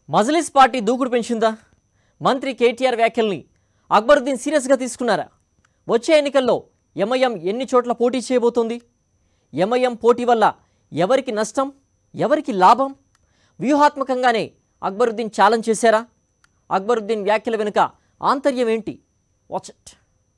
Majlis party దూకుడు పెంచిందా మంత్రి కేటీఆర్ వ్యాఖ్యల్ని అక్బరుద్దీన్ సీరియస్గా తీసుకున్నారా వచ్చే ఎన్నికల్లో ఎంఐఎం ఎన్ని చోట్ల పోటీ చేయబోతోంది ఎంఐఎం పోటీ వల్ల ఎవరికి నష్టం ఎవరికి లాభం వ్యూహాత్మకంగానే అక్బరుద్దీన్ ఛాలెంజ్ చేశారా అక్బరుద్దీన్ వ్యాఖ్యల వెనుక ఆంతర్యం ఏంటి వాచ్ ఇట్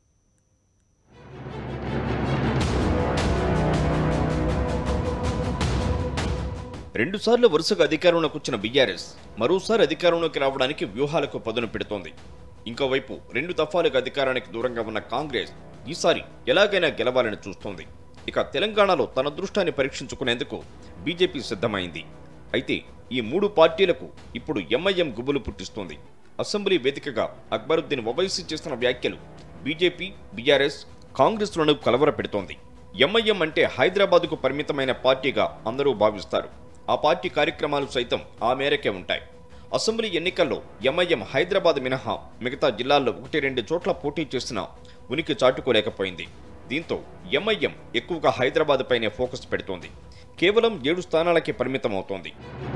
రెండుసార్లు వరుసగా అధికారంలోకి వచ్చిన బీఆర్ఎస్ మరోసారి అధికారంలోకి రావడానికి వ్యూహాలకు పదును పెడుతోంది ఇంకోవైపు రెండు దఫాలుగా అధికారానికి దూరంగా ఉన్న కాంగ్రెస్ ఈసారి ఎలాగైనా గెలవాలని చూస్తోంది ఇక తెలంగాణలో తన దృష్టాన్ని పరీక్షించుకునేందుకు బీజేపీ సిద్ధమైంది అయితే ఈ మూడు పార్టీలకు ఇప్పుడు ఎంఐఎం గుబులు పుట్టిస్తోంది అసెంబ్లీ వేదికగా అక్బరుద్దీన్ ఓవైసీ చేసిన వ్యాఖ్యలు బీజేపీ బీఆర్ఎస్ కాంగ్రెస్లను కలవరపెడుతోంది ఎంఐఎం అంటే హైదరాబాద్కు పరిమితమైన పార్టీగా అందరూ భావిస్తారు ఆ పార్టీ కార్యక్రమాలు సైతం ఆ మేరకే ఉంటాయి అసెంబ్లీ ఎన్నికల్లో ఎంఐఎం హైదరాబాద్ మినహా మిగతా జిల్లాల్లో ఒకటి రెండు చోట్ల పోటీ చేసినా ఉనికి చాటుకోలేకపోయింది దీంతో ఎంఐఎం ఎక్కువగా హైదరాబాద్ పైనే ఫోకస్ పెడుతోంది కేవలం ఏడు స్థానాలకే పరిమితమవుతోంది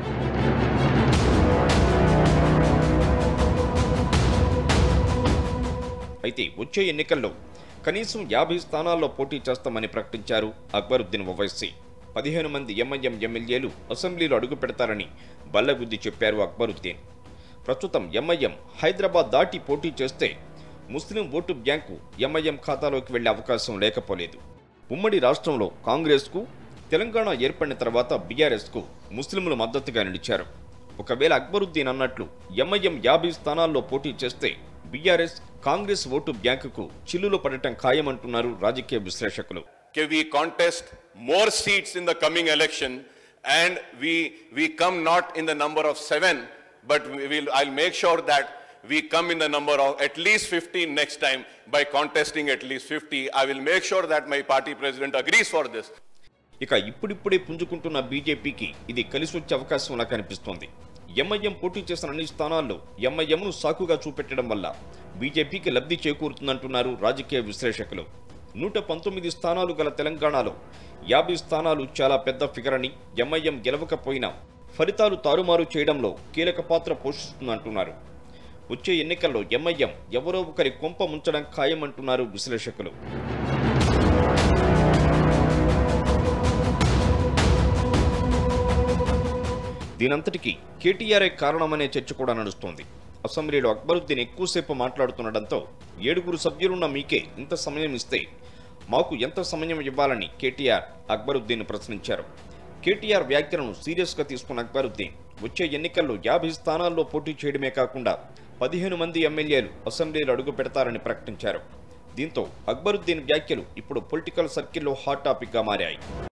అయితే వచ్చే ఎన్నికల్లో కనీసం యాభై స్థానాల్లో పోటీ చేస్తామని ప్రకటించారు అక్బరుద్దీన్ ఓవైసీ పదిహేను మంది ఎంఐఎం ఎమ్మెల్యేలు అసెంబ్లీలో అడుగు పెడతారని బల్లగుద్ది చెప్పారు అక్బరుద్దీన్ ప్రస్తుతం ఎంఐఎం హైదరాబాద్ దాటి పోటీ చేస్తే ముస్లిం ఓటు బ్యాంకు ఎంఐఎం ఖాతాలోకి వెళ్లే అవకాశం లేకపోలేదు ఉమ్మడి రాష్ట్రంలో కాంగ్రెస్కు తెలంగాణ ఏర్పడిన తర్వాత బీఆర్ఎస్కు ముస్లింలు మద్దతుగా నిలిచారు ఒకవేళ అక్బరుద్దీన్ అన్నట్లు ఎంఐఎం యాభై స్థానాల్లో పోటీ చేస్తే బీఆర్ఎస్ కాంగ్రెస్ ఓటు బ్యాంకుకు చిల్లులు పడటం ఖాయమంటున్నారు రాజకీయ విశ్లేషకులు कि we contest more seats in the coming election and we we come not in the number of 7 but we will I'll make sure that we come in the number of at least 15 next time by contesting at least 50 I will make sure that my party president agrees for this ఇక ఇప్పుడిప్పుడే పుంజుకుంటున్న బీజేపీకి ఇది కలిసి వచ్చే అవకాశంలా కనిపిస్తోంది MIM పోటీ చేసిన అన్ని స్థానాల్లో ఎంఐఎంను సాకుగా చూపెట్టడం వల్ల బీజేపీకి లబ్ధి చేకూరుతుందంటున్నారు రాజకీయ విశ్లేషకులు నూట పంతొమ్మిది స్థానాలు గల తెలంగాణలో యాభై స్థానాలు చాలా పెద్ద ఫిగర్ అని ఎంఐఎం గెలవకపోయినా ఫలితాలు తారుమారు చేయడంలో కీలక పాత్ర పోషిస్తుందంటున్నారు వచ్చే ఎన్నికల్లో ఎంఐఎం ఎవరో ఒకరి కొంప ముంచడం ఖాయమంటున్నారు విశ్లేషకులు దీనంతటికీ కేటీఆర్ఏ కారణమనే చర్చ కూడా నడుస్తోంది అసెంబ్లీలో అక్బరుద్దీన్ ఎక్కువసేపు మాట్లాడుతుండటంతో ఏడుగురు సభ్యులున్న మీకే ఇంత సమయం ఇస్తే మాకు ఎంత సమయం ఇవ్వాలని కేటీఆర్ అక్బరుద్దీన్ ప్రశ్నించారు కేటీఆర్ వ్యాఖ్యలను సీరియస్గా తీసుకున్న అక్బరుద్దీన్ వచ్చే ఎన్నికల్లో యాభై స్థానాల్లో పోటీ చేయడమే కాకుండా పదిహేను మంది ఎమ్మెల్యేలు అసెంబ్లీలో అడుగు పెడతారని ప్రకటించారు దీంతో అక్బరుద్దీన్ వ్యాఖ్యలు ఇప్పుడు పొలిటికల్ సర్కిల్లో హాట్ టాపిక్గా మారాయి